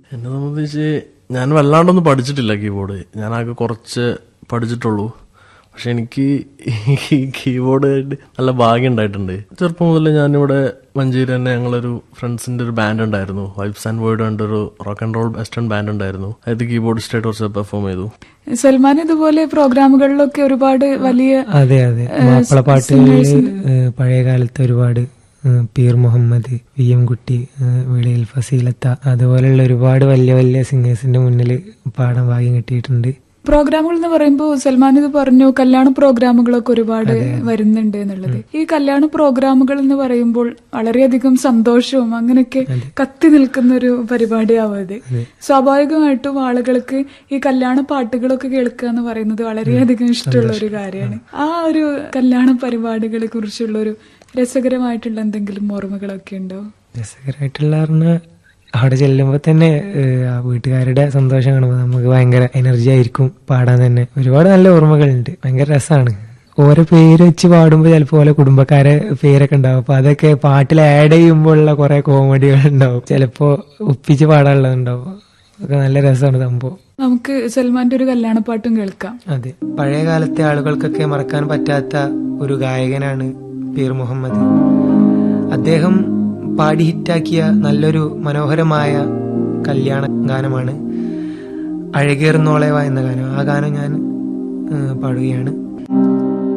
എന്നെ സംബന്ധിച്ച് ഞാൻ വല്ലാണ്ടൊന്നും പഠിച്ചിട്ടില്ല കീബോർഡ് ഞാൻ ആകെ കുറച്ച് പഠിച്ചിട്ടുള്ളൂ പക്ഷെ എനിക്ക് ഈ കീബോർഡ് നല്ല ഭാഗ്യം ഉണ്ടായിട്ടുണ്ട് ചെറുപ്പം മുതൽ ഞാനിവിടെ മഞ്ചേരി തന്നെ ഞങ്ങളൊരു ഫ്രണ്ട്സിന്റെ ഒരു ബാൻഡ് ഉണ്ടായിരുന്നു വൈബ്സ് ആൻഡ് വേർഡ് കണ്ടൊരു rock and roll western band ഉണ്ടായിരുന്നു അത് കീബോർഡിസ്റ്റായിട്ട് കുറച്ച് പെർഫോം ചെയ്തു സൽമാൻ ഇതുപോലെ പ്രോഗ്രാമുകളിലൊക്കെ ഒരുപാട് വലിയ അതെ അതെ മാപ്പിളപ്പാട്ടുകളിൽ പഴയ കാലത്ത് ഒരുപാട് ഏഹ്, പീർ മുഹമ്മദ് വി എം കുട്ടി ഏഹ്, വിളയിൽ ഫസീലത്ത അതുപോലെയുള്ള ഒരുപാട് വലിയ വലിയ സിംഗേഴ്സിന്റെ മുന്നിൽ പാടാൻ ഭാഗ്യം കിട്ടിയിട്ടുണ്ട് പ്രോഗ്രാമുകൾ എന്ന് പറയുമ്പോൾ സൽമാൻ ഇത് പറഞ്ഞു കല്യാണ പ്രോഗ്രാമുകളൊക്കെ ഒരുപാട് വരുന്നുണ്ട് എന്നുള്ളത് ഈ കല്യാണ പ്രോഗ്രാമുകൾ എന്ന് പറയുമ്പോൾ വളരെയധികം സന്തോഷവും അങ്ങനെയൊക്കെ കത്തി നിൽക്കുന്ന ഒരു പരിപാടിയാവും ഇത് സ്വാഭാവികമായിട്ടും ആളുകൾക്ക് ഈ കല്യാണ പാട്ടുകളൊക്കെ കേൾക്കുക എന്ന് പറയുന്നത് വളരെയധികം ഇഷ്ടമുള്ള ഒരു കാര്യമാണ് ആ ഒരു കല്യാണ പരിപാടികളെ കുറിച്ചുള്ള ഒരു രസകരമായിട്ടുള്ള എന്തെങ്കിലും ഓർമ്മകളൊക്കെ ഉണ്ടോ രസകരമായിട്ടുള്ള പറഞ്ഞാൽ അവിടെ ചെല്ലുമ്പോൾ തന്നെ ഏഹ്, ആ വീട്ടുകാരുടെ സന്തോഷം കാണുമ്പോൾ നമുക്ക് ഭയങ്കര എനർജി ആയിരിക്കും പാടാൻ തന്നെ ഒരുപാട് നല്ല ഓർമ്മകളുണ്ട് ഭയങ്കര രസമാണ് ഓരോ പേര് വെച്ച് പാടുമ്പോൾ ചിലപ്പോൾ ഓരോ കുടുംബക്കാരെ പേരൊക്കെ ഉണ്ടാവും അപ്പൊ അതൊക്കെ പാട്ടിൽ ആഡ് ചെയ്യുമ്പോൾ ഉള്ള കുറെ കോമഡികൾ ഉണ്ടാവും ചിലപ്പോ ഒപ്പിച്ച് പാടാനുള്ളതുണ്ടാവും അതൊക്കെ നല്ല രസമാണ് സംഭവം നമുക്ക് സൽമാന്റെ ഒരു കല്യാണപ്പാട്ടും കേൾക്കാം അതെ പഴയ കാലത്തെ ആളുകൾക്കൊക്കെ മറക്കാൻ പറ്റാത്ത ഒരു ഗായകനാണ് പീർ മുഹമ്മദ് അദ്ദേഹം പാടി ഹിറ്റാക്കിയ നല്ലൊരു മനോഹരമായ കല്യാണ ഗാനമാണ് അഴകേറുന്നോളേവ എന്ന ഗാനം ആ ഗാനം ഞാൻ ഏഹ്, പാടുകയാണ്